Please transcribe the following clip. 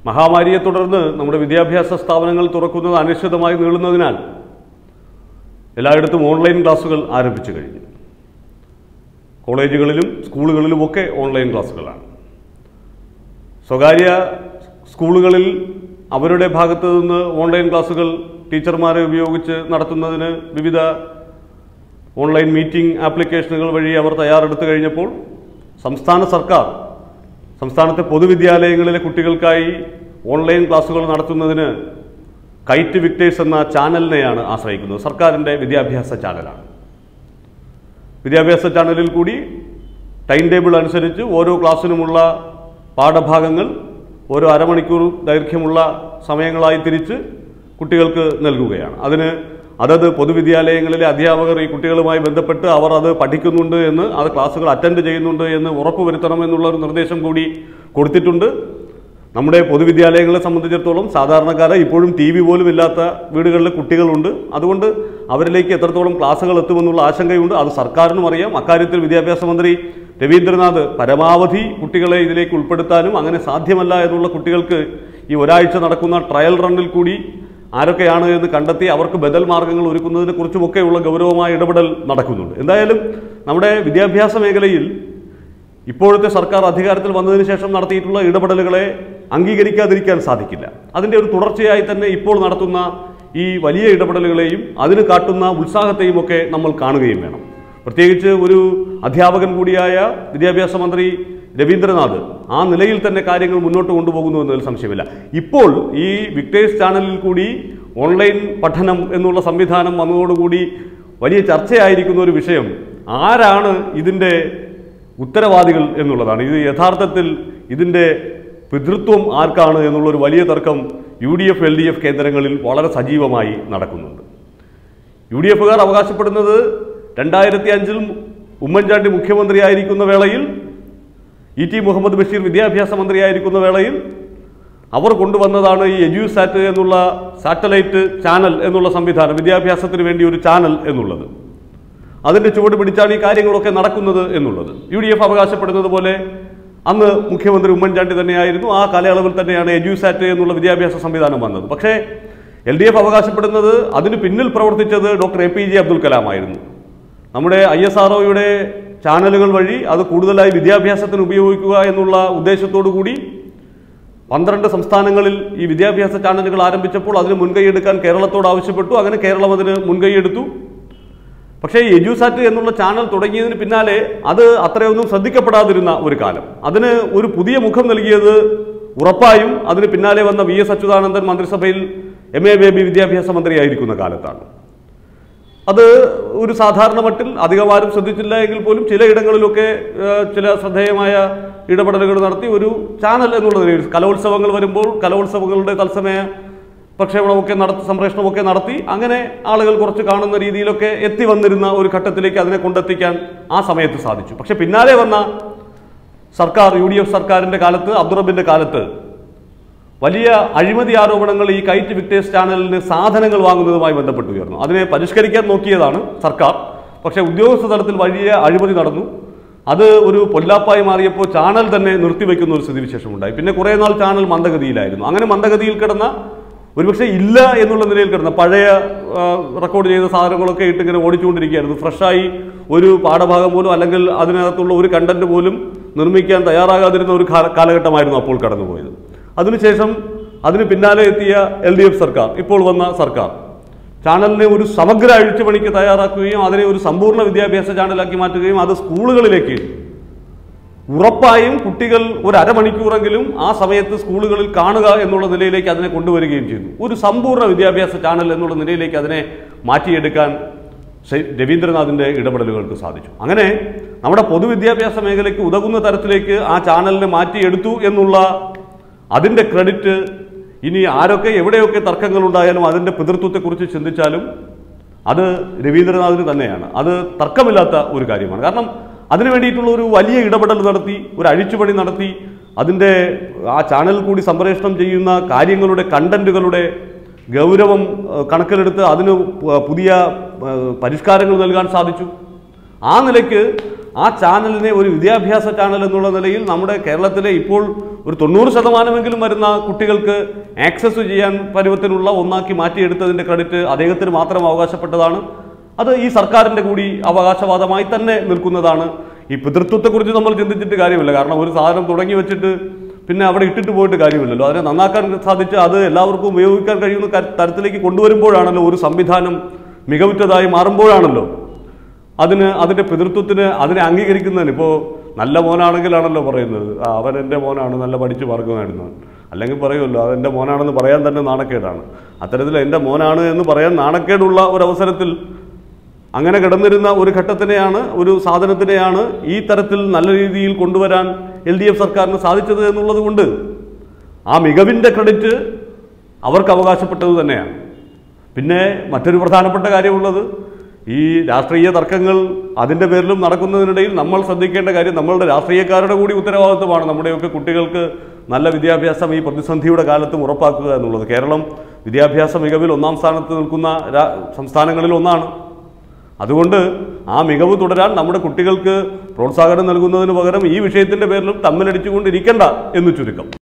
മഹാമാരിയെ തുടർന്ന് നമ്മുടെ വിദ്യാഭ്യാസ സ്ഥാപനങ്ങൾ തുറക്കുന്നത് അനിശ്ചിതമായി നീളുന്നതിനാൽ എല്ലായിടത്തും ഓൺലൈൻ ക്ലാസ്സുകൾ ആരംഭിച്ചു കഴിഞ്ഞു കോളേജുകളിലും സ്കൂളുകളിലുമൊക്കെ ഓൺലൈൻ ക്ലാസ്സുകളാണ് സ്വകാര്യ സ്കൂളുകളിൽ അവരുടെ ഭാഗത്തു നിന്ന് ഓൺലൈൻ ക്ലാസ്സുകൾ ടീച്ചർമാരെ ഉപയോഗിച്ച് നടത്തുന്നതിന് വിവിധ ഓൺലൈൻ മീറ്റിംഗ് ആപ്ലിക്കേഷനുകൾ വഴി അവർ തയ്യാറെടുത്തു കഴിഞ്ഞപ്പോൾ സംസ്ഥാന സർക്കാർ സംസ്ഥാനത്തെ പൊതുവിദ്യാലയങ്ങളിലെ കുട്ടികൾക്കായി ഓൺലൈൻ ക്ലാസ്സുകൾ നടത്തുന്നതിന് കൈറ്റ് വിക്ടേഴ്സ് എന്ന ചാനലിനെയാണ് ആശ്രയിക്കുന്നത് സർക്കാരിൻ്റെ വിദ്യാഭ്യാസ ചാനലാണ് വിദ്യാഭ്യാസ ചാനലിൽ കൂടി ടൈം ടേബിൾ അനുസരിച്ച് ഓരോ ക്ലാസ്സിനുമുള്ള പാഠഭാഗങ്ങൾ ഓരോ അരമണിക്കൂർ ദൈർഘ്യമുള്ള സമയങ്ങളായി തിരിച്ച് കുട്ടികൾക്ക് നൽകുകയാണ് അതിന് അതത് പൊതുവിദ്യാലയങ്ങളിലെ അധ്യാപകർ ഈ കുട്ടികളുമായി ബന്ധപ്പെട്ട് അവർ അത് പഠിക്കുന്നുണ്ട് എന്ന് അത് ക്ലാസ്സുകൾ അറ്റൻഡ് ചെയ്യുന്നുണ്ട് എന്ന് ഉറപ്പുവരുത്തണം എന്നുള്ള ഒരു നിർദ്ദേശം കൂടി കൊടുത്തിട്ടുണ്ട് നമ്മുടെ പൊതുവിദ്യാലയങ്ങളെ സംബന്ധിച്ചിടത്തോളം സാധാരണക്കാരെ ഇപ്പോഴും ടി വി പോലും ഇല്ലാത്ത വീടുകളിലെ കുട്ടികളുണ്ട് അതുകൊണ്ട് അവരിലേക്ക് എത്രത്തോളം ക്ലാസ്സുകൾ എത്തുമെന്നുള്ള ആശങ്കയുണ്ട് അത് സർക്കാരിനും അറിയാം അക്കാര്യത്തിൽ വിദ്യാഭ്യാസ മന്ത്രി രവീന്ദ്രനാഥ് പരമാവധി കുട്ടികളെ ഇതിലേക്ക് ഉൾപ്പെടുത്താനും അങ്ങനെ സാധ്യമല്ല എന്നുള്ള കുട്ടികൾക്ക് ഈ ഒരാഴ്ച നടക്കുന്ന ട്രയൽ റണ്ണിൽ കൂടി ആരൊക്കെയാണ് എന്ന് കണ്ടെത്തി അവർക്ക് ബദൽ മാർഗങ്ങൾ ഒരുക്കുന്നതിനെ കുറിച്ചുമൊക്കെയുള്ള ഗൗരവമായ ഇടപെടൽ നടക്കുന്നുണ്ട് എന്തായാലും നമ്മുടെ വിദ്യാഭ്യാസ മേഖലയിൽ ഇപ്പോഴത്തെ സർക്കാർ അധികാരത്തിൽ വന്നതിന് ശേഷം നടത്തിയിട്ടുള്ള ഇടപെടലുകളെ അംഗീകരിക്കാതിരിക്കാൻ സാധിക്കില്ല അതിൻ്റെ ഒരു തുടർച്ചയായി തന്നെ ഇപ്പോൾ നടത്തുന്ന ഈ വലിയ ഇടപെടലുകളെയും അതിന് കാട്ടുന്ന ഉത്സാഹത്തെയും ഒക്കെ നമ്മൾ കാണുകയും വേണം പ്രത്യേകിച്ച് ഒരു അധ്യാപകൻ കൂടിയായ വിദ്യാഭ്യാസ മന്ത്രി രവീന്ദ്രനാഥ് ആ നിലയിൽ തന്നെ കാര്യങ്ങൾ മുന്നോട്ട് കൊണ്ടുപോകുന്നു എന്നതിൽ സംശയമില്ല ഇപ്പോൾ ഈ വിക്ടേഴ്സ് ചാനലിൽ കൂടി ഓൺലൈൻ പഠനം എന്നുള്ള സംവിധാനം വന്നതോടുകൂടി വലിയ ചർച്ചയായിരിക്കുന്ന ഒരു വിഷയം ആരാണ് ഇതിൻ്റെ ഉത്തരവാദികൾ എന്നുള്ളതാണ് ഇത് യഥാർത്ഥത്തിൽ ഇതിൻ്റെ പിതൃത്വം ആർക്കാണ് എന്നുള്ളൊരു വലിയ തർക്കം U D F L D F കേന്ദ്രങ്ങളിൽ വളരെ സജീവമായി നടക്കുന്നുണ്ട് യു ഡി എഫുകാർ അവകാശപ്പെടുന്നത് രണ്ടായിരത്തി അഞ്ചിൽ ഉമ്മൻചാണ്ടി മുഖ്യമന്ത്രിയായിരിക്കുന്ന വേളയിൽ ഇ ടി മുഹമ്മദ് ബഷീർ വിദ്യാഭ്യാസ മന്ത്രിയായിരിക്കുന്ന വേളയിൽ അവർ കൊണ്ടുവന്നതാണ് ഈ എജ്യൂസാറ്റ് എന്നുള്ള സാറ്റലൈറ്റ് ചാനൽ എന്നുള്ള സംവിധാനം വിദ്യാഭ്യാസത്തിന് വേണ്ടി ഒരു ചാനൽ എന്നുള്ളത് അതിന്റെ ചുവട് പിടിച്ചാണ് ഈ കാര്യങ്ങളൊക്കെ നടക്കുന്നത് എന്നുള്ളത് യു ഡി എഫ് അവകാശപ്പെടുന്നത് പോലെ അന്ന് മുഖ്യമന്ത്രി ഉമ്മൻചാണ്ടി തന്നെയായിരുന്നു ആ കാലയളവിൽ തന്നെയാണ് എജ്യൂസാറ്റ് എന്നുള്ള വിദ്യാഭ്യാസ സംവിധാനം വന്നത് പക്ഷേ എൽ ഡി എഫ് അവകാശപ്പെടുന്നത് അതിന് പിന്നിൽ പ്രവർത്തിച്ചത് doctor A P J Abdul കലാമായിരുന്നു നമ്മുടെ ഐ എസ് ആർ ഒയുടെ ചാനലുകൾ വഴി അത് കൂടുതലായി വിദ്യാഭ്യാസത്തിന് ഉപയോഗിക്കുക എന്നുള്ള ഉദ്ദേശത്തോടു കൂടി പന്ത്രണ്ട് സംസ്ഥാനങ്ങളിൽ ഈ വിദ്യാഭ്യാസ ചാനലുകൾ ആരംഭിച്ചപ്പോൾ അതിന് മുൻകൈയെടുക്കാൻ കേരളത്തോട് ആവശ്യപ്പെട്ടു അങ്ങനെ കേരളം അതിന് മുൻകൈയെടുത്തു പക്ഷേ ഈ എജ്യൂസാറ്റ് എന്നുള്ള ചാനൽ തുടങ്ങിയതിന് പിന്നാലെ അത് അത്രയൊന്നും ശ്രദ്ധിക്കപ്പെടാതിരുന്ന ഒരു കാലം അതിന് ഒരു പുതിയ മുഖം നൽകിയത് ഉറപ്പായും അതിന് പിന്നാലെ വന്ന വി എസ് അച്യുതാനന്ദൻ മന്ത്രിസഭയിൽ എം എ ബേബി വിദ്യാഭ്യാസ മന്ത്രിയായിരിക്കുന്ന കാലത്താണ് അത് ഒരു സാധാരണ മട്ടിൽ അധികമാരും ശ്രദ്ധിച്ചില്ല എങ്കിൽ പോലും ചിലയിടങ്ങളിലൊക്കെ ഏഹ്, ചില ശ്രദ്ധേയമായ ഇടപെടലുകൾ നടത്തി ഒരു ചാനൽ എന്നുള്ള നിലയിൽ കലോത്സവങ്ങൾ വരുമ്പോൾ കലോത്സവങ്ങളുടെ തത്സമയ പ്രക്ഷേപണമൊക്കെ നടത്തി സംപ്രേഷണമൊക്കെ നടത്തി അങ്ങനെ ആളുകൾ കുറച്ച് കാണുന്ന രീതിയിലൊക്കെ എത്തി വന്നിരുന്ന ഒരു ഘട്ടത്തിലേക്ക് അതിനെ കൊണ്ടെത്തിക്കാൻ ആ സമയത്ത് സാധിച്ചു പക്ഷെ പിന്നാലെ വന്ന സർക്കാർ യു ഡി എഫ് സർക്കാരിന്റെ കാലത്ത് അബ്ദുറബിന്റെ കാലത്ത് വലിയ അഴിമതി ആരോപണങ്ങൾ ഈ കൈറ്റ് വിക്ടേഴ്സ് ചാനലിന് സാധനങ്ങൾ വാങ്ങുന്നതുമായി ബന്ധപ്പെട്ട് ഉയർന്നു അതിനെ പരിഷ്കരിക്കാൻ നോക്കിയതാണ് സർക്കാർ പക്ഷേ ഉദ്യോഗസ്ഥ തലത്തിൽ വലിയ അഴിമതി നടന്നു അത് ഒരു പൊല്ലാപ്പായി മാറിയപ്പോൾ ചാനൽ തന്നെ നിർത്തിവെക്കുന്ന ഒരു സ്ഥിതിവിശേഷം ഉണ്ടായി പിന്നെ കുറേ നാൾ ചാനൽ മന്ദഗതിയിലായിരുന്നു അങ്ങനെ മന്ദഗതിയിൽ കിടന്ന ഒരുപക്ഷെ ഇല്ല എന്നുള്ള നിലയിൽ കിടന്ന പഴയ ആ, റെക്കോർഡ് ചെയ്ത സാധനങ്ങളൊക്കെ ഇട്ട് ഇങ്ങനെ ഓടിച്ചുകൊണ്ടിരിക്കുകയായിരുന്നു ഫ്രഷായി ഒരു പാഠഭാഗം പോലും അല്ലെങ്കിൽ അതിനകത്തുള്ള ഒരു കണ്ടന്റ് പോലും നിർമ്മിക്കാൻ തയ്യാറാകാതിരുന്ന ഒരു കാല- കാലഘട്ടമായിരുന്നു അപ്പോൾ കടന്നുപോയത് അതിനുശേഷം അതിന് പിന്നാലെ എത്തിയ എൽ ഡി എഫ് സർക്കാർ ഇപ്പോൾ വന്ന സർക്കാർ ചാനലിനെ ഒരു സമഗ്ര അഴിച്ചുപണിക്ക് തയ്യാറാക്കുകയും അതിനെ ഒരു സമ്പൂർണ്ണ വിദ്യാഭ്യാസ ചാനലാക്കി മാറ്റുകയും അത് സ്കൂളുകളിലേക്ക് ഉറപ്പായും കുട്ടികൾ ഒരു അരമണിക്കൂറെങ്കിലും ആ സമയത്ത് സ്കൂളുകളിൽ കാണുക എന്നുള്ള നിലയിലേക്ക് അതിനെ കൊണ്ടുവരികയും ചെയ്തു ഒരു സമ്പൂർണ്ണ വിദ്യാഭ്യാസ ചാനൽ എന്നുള്ള നിലയിലേക്ക് അതിനെ മാറ്റിയെടുക്കാൻ ശ്രീ രവീന്ദ്രനാഥിന്റെ ഇടപെടലുകൾക്ക് സാധിച്ചു അങ്ങനെ നമ്മുടെ പൊതുവിദ്യാഭ്യാസ മേഖലയ്ക്ക് ഉതകുന്ന തരത്തിലേക്ക് ആ ചാനലിനെ മാറ്റിയെടുത്തു എന്നുള്ള അതിന്റെ ക്രെഡിറ്റ് ഇനി ആരൊക്കെ എവിടെയൊക്കെ തർക്കങ്ങൾ ഉണ്ടായാലും അതിന്റെ പിതൃത്വത്തെക്കുറിച്ച് ചിന്തിച്ചാലും അത് രവീന്ദ്രനാഥിന് തന്നെയാണ് അത് തർക്കമില്ലാത്ത ഒരു കാര്യമാണ് കാരണം അതിനു വേണ്ടിയിട്ടുള്ള ഒരു വലിയ ഇടപെടൽ നടത്തി ഒരു അഴിച്ചുപണി നടത്തി അതിൻ്റെ ആ ചാനൽ കൂടി സംപ്രേഷണം ചെയ്യുന്ന കാര്യങ്ങളുടെ കണ്ടന്റുകളുടെ ഗൗരവം ഏഹ്, കണക്കിലെടുത്ത് അതിന് പ- പുതിയ ഏഹ്, പരിഷ്കാരങ്ങൾ നൽകാൻ സാധിച്ചു ആ നിലയ്ക്ക് ആ ചാനലിനെ ഒരു വിദ്യാഭ്യാസ ചാനൽ എന്നുള്ള നിലയിൽ നമ്മുടെ കേരളത്തിലെ ഇപ്പോൾ ഒരു തൊണ്ണൂറ് ശതമാനമെങ്കിലും വരുന്ന കുട്ടികൾക്ക് ആക്സസ് ചെയ്യാൻ പരുവത്തിനുള്ള ഒന്നാക്കി മാറ്റിയെടുത്തതിൻ്റെ ക്രെഡിറ്റ് അദ്ദേഹത്തിന് മാത്രം അവകാശപ്പെട്ടതാണ് അത് ഈ സർക്കാരിൻ്റെ കൂടി അവകാശവാദമായി തന്നെ നിൽക്കുന്നതാണ് ഈ പിതൃത്വത്തെക്കുറിച്ച് നമ്മൾ ചിന്തിച്ചിട്ട് കാര്യമില്ല കാരണം ഒരു സാധനം തുടങ്ങി വെച്ചിട്ട് പിന്നെ അവിടെ ഇട്ടിട്ട് പോയിട്ട് കാര്യമില്ലല്ലോ അതിനെ നന്നാക്കാൻ സാധിച്ച് അത് എല്ലാവർക്കും ഉപയോഗിക്കാൻ കഴിയുന്ന കര- തരത്തിലേക്ക് കൊണ്ടുവരുമ്പോഴാണല്ലോ ഒരു സംവിധാനം മികവുറ്റതായി മാറുമ്പോഴാണല്ലോ അതിന് അതിൻ്റെ പിതൃത്വത്തിന് അതിനെ അംഗീകരിക്കുന്നതിന് ഇപ്പോൾ നല്ല മോനാണെങ്കിലാണല്ലോ പറയുന്നത് ആ അവൻ എൻ്റെ മോനാണ് നല്ല പഠിച്ച് മാർക്ക് നേടുന്നവൻ അല്ലെങ്കിൽ പറയുമല്ലോ അത് എൻ്റെ മോനാണെന്ന് പറയാൻ തന്നെ നാണക്കേടാണ് അത്തരത്തിൽ എൻ്റെ മോനാണ് എന്ന് പറയാൻ നാണക്കേടുള്ള ഒരവസരത്തിൽ അങ്ങനെ കിടന്നിരുന്ന ഒരു ഘട്ടത്തിനെയാണ് ഒരു സാധനത്തിനെയാണ് ഈ തരത്തിൽ നല്ല രീതിയിൽ കൊണ്ടുവരാൻ എൽ ഡി എഫ് സർക്കാരിന് സാധിച്ചത് എന്നുള്ളത് കൊണ്ട് ആ മികവിൻ്റെ ക്രെഡിറ്റ് അവർക്ക് അവകാശപ്പെട്ടത് തന്നെയാണ് പിന്നെ മറ്റൊരു പ്രധാനപ്പെട്ട കാര്യമുള്ളത് ഈ രാഷ്ട്രീയ തർക്കങ്ങൾ അതിൻ്റെ പേരിലും നടക്കുന്നതിനിടയിൽ നമ്മൾ ശ്രദ്ധിക്കേണ്ട കാര്യം നമ്മളുടെ രാഷ്ട്രീയക്കാരുടെ കൂടി ഉത്തരവാദിത്വമാണ് നമ്മുടെയൊക്കെ കുട്ടികൾക്ക് നല്ല വിദ്യാഭ്യാസം ഈ പ്രതിസന്ധിയുടെ കാലത്തും ഉറപ്പാക്കുക എന്നുള്ളത് കേരളം വിദ്യാഭ്യാസ മികവിൽ ഒന്നാം സ്ഥാനത്ത് നിൽക്കുന്ന രാ- സംസ്ഥാനങ്ങളിൽ ഒന്നാണ് അതുകൊണ്ട് ആ മികവ് തുടരാൻ നമ്മുടെ കുട്ടികൾക്ക് പ്രോത്സാഹനം നൽകുന്നതിന് പകരം ഈ വിഷയത്തിൻ്റെ പേരിലും തമ്മിലടിച്ചുകൊണ്ടിരിക്കണ്ട എന്ന് ചുരുക്കം